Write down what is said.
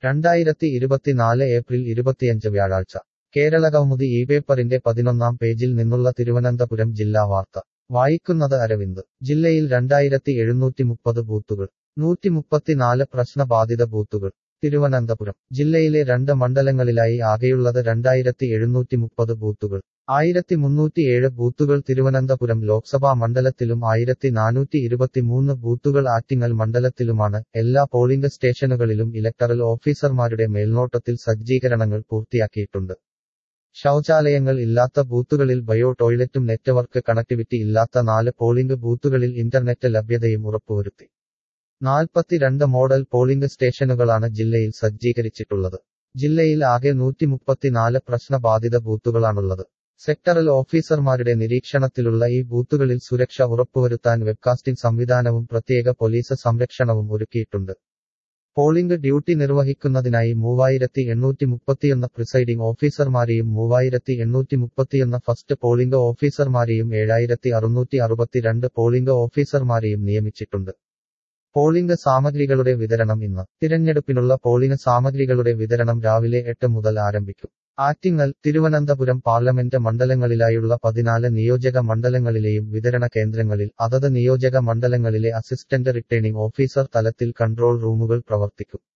രണ്ടായിരത്തി ഇരുപത്തിനാല് ഏപ്രിൽ ഇരുപത്തിയഞ്ച് വ്യാഴാഴ്ച കേരളകൗമുദി ഈ പേപ്പറിന്റെ പതിനൊന്നാം പേജിൽ നിന്നുള്ള തിരുവനന്തപുരം ജില്ലാ വാർത്ത വായിക്കുന്നത് അരവിന്ദ് ജില്ലയിൽ രണ്ടായിരത്തി എഴുന്നൂറ്റി മുപ്പത് ബൂത്തുകൾ നൂറ്റി മുപ്പത്തിനാല് പ്രശ്നബാധിത ബൂത്തുകൾ തിരുവനന്തപുരം ജില്ലയിലെ രണ്ട് മണ്ഡലങ്ങളിലായി ആകെയുള്ളത് രണ്ടായിരത്തി എഴുന്നൂറ്റി മുപ്പത് ബൂത്തുകൾ ആയിരത്തി മുന്നൂറ്റിയേഴ് ബൂത്തുകൾ തിരുവനന്തപുരം ലോക്സഭാ മണ്ഡലത്തിലും ആയിരത്തി നാനൂറ്റി ഇരുപത്തിമൂന്ന് ബൂത്തുകൾ ആറ്റിങ്ങൽ മണ്ഡലത്തിലുമാണ് എല്ലാ പോളിംഗ് സ്റ്റേഷനുകളിലും ഇലക്ടറൽ ഓഫീസർമാരുടെ മേൽനോട്ടത്തിൽ സജ്ജീകരണങ്ങൾ പൂർത്തിയാക്കിയിട്ടുണ്ട് ശൗചാലയങ്ങൾ ഇല്ലാത്ത ബൂത്തുകളിൽ ബയോ ടോയ്ലറ്റും നെറ്റ്വർക്ക് കണക്ടിവിറ്റി ഇല്ലാത്ത നാല് പോളിംഗ് ബൂത്തുകളിൽ ഇന്റർനെറ്റ് ലഭ്യതയും ഉറപ്പുവരുത്തി നാൽപ്പത്തിരണ്ട് മോഡൽ പോളിംഗ് സ്റ്റേഷനുകളാണ് ജില്ലയിൽ സജ്ജീകരിച്ചിട്ടുള്ളത് ജില്ലയിൽ ആകെ നൂറ്റിമുപ്പത്തിനാല് പ്രശ്നബാധിത ബൂത്തുകളാണുള്ളത് സെക്ടറൽ ഓഫീസർമാരുടെ നിരീക്ഷണത്തിലുള്ള ഈ ബൂത്തുകളിൽ സുരക്ഷ ഉറപ്പുവരുത്താൻ വെബ്കാസ്റ്റിംഗ് സംവിധാനവും പ്രത്യേക പോലീസ് സംരക്ഷണവും ഒരുക്കിയിട്ടുണ്ട് പോളിംഗ് ഡ്യൂട്ടി നിർവഹിക്കുന്നതിനായി മൂവായിരത്തി എണ്ണൂറ്റി മുപ്പത്തിയൊന്ന് പ്രിസൈഡിംഗ് ഓഫീസർമാരെയും മൂവായിരത്തി എണ്ണൂറ്റി മുപ്പത്തിയൊന്ന് ഫസ്റ്റ് പോളിംഗ് ഓഫീസർമാരെയും ഏഴായിരത്തി അറുന്നൂറ്റി അറുപത്തിരണ്ട് പോളിംഗ് ഓഫീസർമാരെയും നിയമിച്ചിട്ടുണ്ട് പോളിംഗ് സാമഗ്രികളുടെ വിതരണം ഇന്ന് തിരഞ്ഞെടുപ്പിനുള്ള പോളിംഗ് സാമഗ്രികളുടെ വിതരണം രാവിലെ എട്ട് മുതൽ ആരംഭിക്കും ആറ്റിങ്ങൽ തിരുവനന്തപുരം പാർലമെന്റ് മണ്ഡലങ്ങളിലായുള്ള പതിനാല് നിയോജക മണ്ഡലങ്ങളിലെയും വിതരണ കേന്ദ്രങ്ങളിൽ അതത് നിയോജക മണ്ഡലങ്ങളിലെ അസിസ്റ്റന്റ് റിട്ടേണിംഗ് ഓഫീസർ തലത്തിൽ കൺട്രോൾ റൂമുകൾ പ്രവർത്തിക്കും